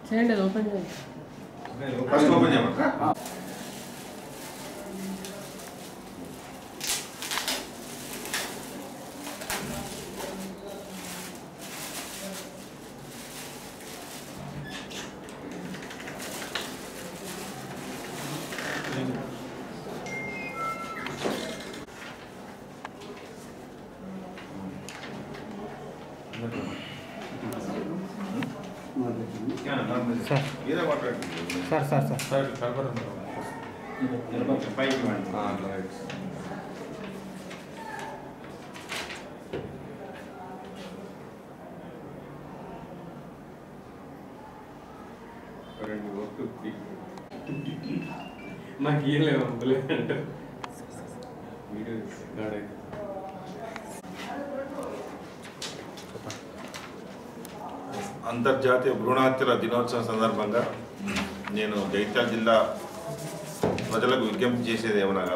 చేయండి అది ఓపెన్ చేయండి ఫస్ట్ ఓపెన్ చేయమంటారా సార్ మీరే మాట్లాడండి సార్ సార్ సార్ పైకి ఇవ్వండి. రెండు వరకు మాకు ఇయ్యలేము అవ్వలేదు అంటారు వీడియో గాడైతే అంతర్జాతీయ భ్రూణహత్యల దినోత్సవం సందర్భంగా నేను జగిత్యాల జిల్లా ప్రజలకు విజ్ఞప్తి చేసేది ఏమనగా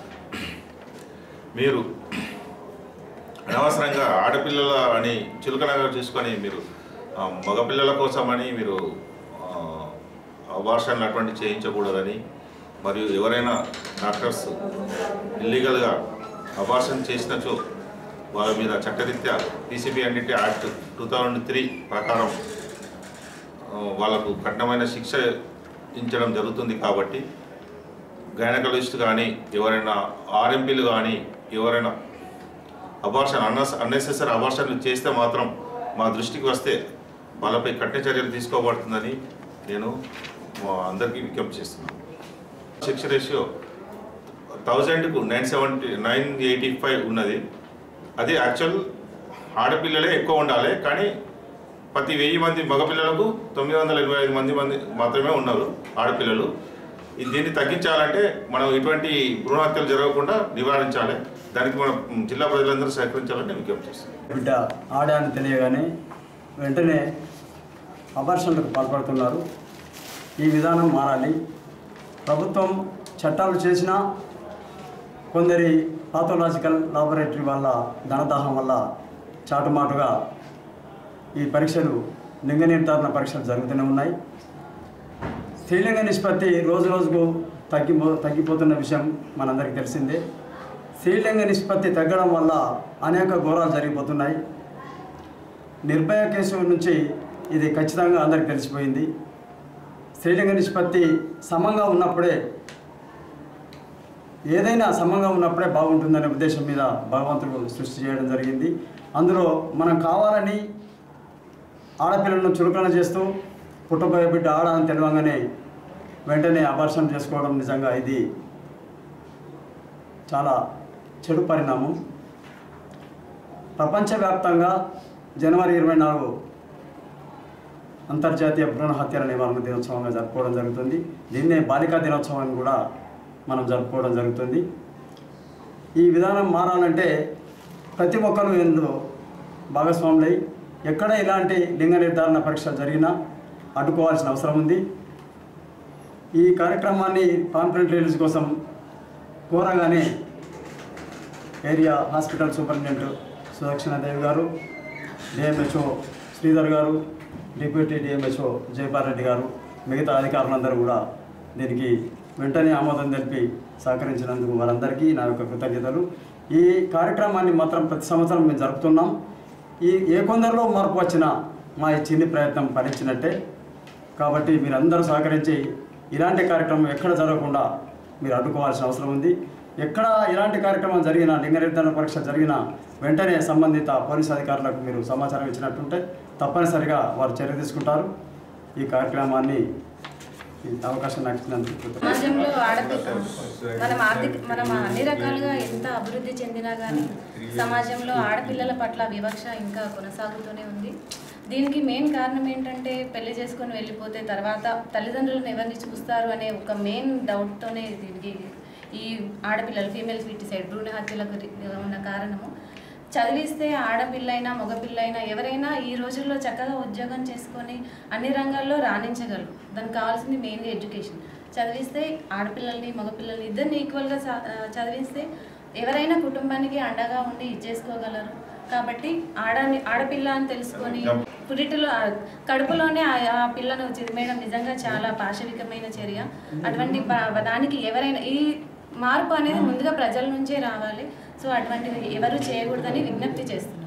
మీరు అనవసరంగా ఆడపిల్లల అని చులకనగా చూసుకొని మీరు ఆ, మగపిల్లల కోసమని మీరు అబార్షన్లు అటువంటి చేయించకూడదని మరియు ఎవరైనా డాక్టర్స్ ఇల్లీగల్గా అబార్షన్ చేసినచో వాళ్ళ మీద చట్టరీత్యా పీసీబీ అన్నిటి యాక్ట్ టూ థౌజండ్ త్రీ ప్రకారం ఆ, వాళ్ళకు కఠినమైన శిక్ష ఇచ్చడం జరుగుతుంది కాబట్టి గైనకలిస్ట్ కానీ ఎవరైనా ఆర్ఎంపీలు కానీ ఎవరైనా అబార్షన్ అన్నస్ అన్నెసెసరీ అబార్షన్లు చేస్తే మాత్రం మా దృష్టికి వస్తే వాళ్ళపై కఠిన చర్యలు తీసుకోబడుతుందని నేను మా అందరికీ విజ్ఞప్తి చేస్తున్నాను శిక్ష రేషియో థౌజండ్కు nine seventy nine eighty five ఉన్నది అది యాక్చువల్ ఆడపిల్లలే ఎక్కువ ఉండాలి కానీ ప్రతి వెయ్యి మంది మగపిల్లలకు తొమ్మిది వందల ఇరవై ఐదు మంది మంది మాత్రమే ఉన్నారు ఆడపిల్లలు ఇది దీన్ని తగ్గించాలంటే మనం ఇటువంటి భ్రూణహత్యలు జరగకుండా నివారించాలి దానికి మనం జిల్లా ప్రజలందరూ సహకరించాలని నేను విజ్ఞప్తి చేస్తున్నాను బిడ్డ ఆడ అని తెలియగానే వెంటనే అబార్షన్లకు పాల్పడుతున్నారు ఈ విధానం మారాలి ప్రభుత్వం చట్టాలు చేసినా కొందరి పాథోలాజికల్ లాబొరేటరీ వల్ల ధనదాహం వల్ల చాటుమాటుగా ఈ పరీక్షలు లింగ నిర్ధారణ పరీక్షలు జరుగుతూనే ఉన్నాయి స్త్రీలింగ నిష్పత్తి రోజు రోజుకు తగ్గిపో తగ్గిపోతున్న విషయం మనందరికీ తెలిసిందే స్త్రీలింగ నిష్పత్తి తగ్గడం వల్ల అనేక ఘోరాలు జరిగిపోతున్నాయి నిర్భయ కేసు నుంచి ఇది ఖచ్చితంగా అందరికి తెలిసిపోయింది స్త్రీలింగ నిష్పత్తి సమంగా ఉన్నప్పుడే ఏదైనా సమంగా ఉన్నప్పుడే బాగుంటుందనే ఉద్దేశం మీద భగవంతుడు సృష్టి చేయడం జరిగింది అందులో మనం కావాలని ఆడపిల్లలను చురుకన చేస్తూ పుట్టబోయే బిడ్డ ఆడ అని తెలియగానే వెంటనే అబార్షన్ చేసుకోవడం నిజంగా ఇది చాలా చెడు పరిణామం ప్రపంచవ్యాప్తంగా జనవరి ఇరవై నాలుగు అంతర్జాతీయ భ్రూణ హత్యల నివారణ దినోత్సవంగా జరుపుకోవడం జరుగుతుంది దీన్నే బాలికా దినోత్సవాన్ని కూడా మనం జరుపుకోవడం జరుగుతుంది ఈ విధానం మారాలంటే ప్రతి ఒక్కరూ ఇందులో భాగస్వాములై ఎక్కడ ఇలాంటి లింగ నిర్ధారణ పరీక్ష జరిగినా అడ్డుకోవాల్సిన అవసరం ఉంది ఈ కార్యక్రమాన్ని కాన్ఫరెన్స్ రిలీజ్ కోసం కోరగానే ఏరియా హాస్పిటల్ సూపరింటెండెంట్ సుదక్షిణాదేవి గారు డిఎంహెచ్ఓ శ్రీధర్ గారు డిప్యూటీ డిఎంహెచ్ఓ జయపాల్ రెడ్డి గారు మిగతా అధికారులందరూ కూడా దీనికి వెంటనే ఆమోదం తెలిపి సహకరించినందుకు వారందరికీ నా యొక్క కృతజ్ఞతలు ఈ కార్యక్రమాన్ని మాత్రం ప్రతి సంవత్సరం మేము జరుపుతున్నాం ఈ ఏ కొందరిలో మార్పు వచ్చినా మా ఈ చిన్ని ప్రయత్నం ఫలించినట్టే కాబట్టి మీరందరూ సహకరించి ఇలాంటి కార్యక్రమం ఎక్కడ జరగకుండా మీరు అడ్డుకోవాల్సిన అవసరం ఉంది ఎక్కడ ఇలాంటి కార్యక్రమం జరిగినా లింగ నిర్ధారణ పరీక్ష జరిగినా వెంటనే సంబంధిత పోలీస్ అధికారులకు మీరు సమాచారం ఇచ్చినట్టుంటే తప్పనిసరిగా వారు చర్య తీసుకుంటారు ఈ కార్యక్రమాన్ని ఈ అవకాశం నాకు ఇచ్చినందుకు కృతజ్ఞతలు. సమాజంలో ఆడపిల్ల మనం ఆర్థిక మనం అన్ని రకాలుగా ఎంత అభివృద్ధి చెందినా కానీ సమాజంలో ఆడపిల్లల పట్ల వివక్ష ఇంకా కొనసాగుతూనే ఉంది దీనికి మెయిన్ కారణం ఏంటంటే పెళ్లి చేసుకొని వెళ్ళిపోతే తర్వాత తల్లిదండ్రులను ఎవరిని చూస్తారు అనే ఒక మెయిన్ డౌట్తోనే దీనికి ఈ ఆడపిల్లలు ఫీమేల్ ఫిటిసైడ్ భ్రూణ హత్యలకు రి- ఉన్న కారణము చదివిస్తే ఆడపిల్లైనా మగపిల్లైనా ఎవరైనా ఈ రోజుల్లో చక్కగా ఉద్యోగం చేసుకొని అన్ని రంగాల్లో రాణించగలరు దానికి కావాల్సింది మెయిన్లీ ఎడ్యుకేషన్ చదివిస్తే ఆడపిల్లల్ని మగపిల్లల్ని ఇద్దరిని ఈక్వల్గా చ- ఆ, చదివిస్తే ఎవరైనా కుటుంబానికి అండగా ఉండి ఇచ్చేసుకోగలరు కాబట్టి ఆడ ఆడపిల్ల అని తెలుసుకొని పురిటిలో ఆ కడుపులోనే ఆ ఆ పిల్లను చిదిమేయడం నిజంగా చాలా పాశవికమైన చర్య అటువంటి ప- దానికి ఎవరైనా ఈ మార్పు అనేది ముందుగా ప్రజల నుంచే రావాలి సో అటువంటివి ఎవరు చేయకూడదని విజ్ఞప్తి చేస్తున్నాను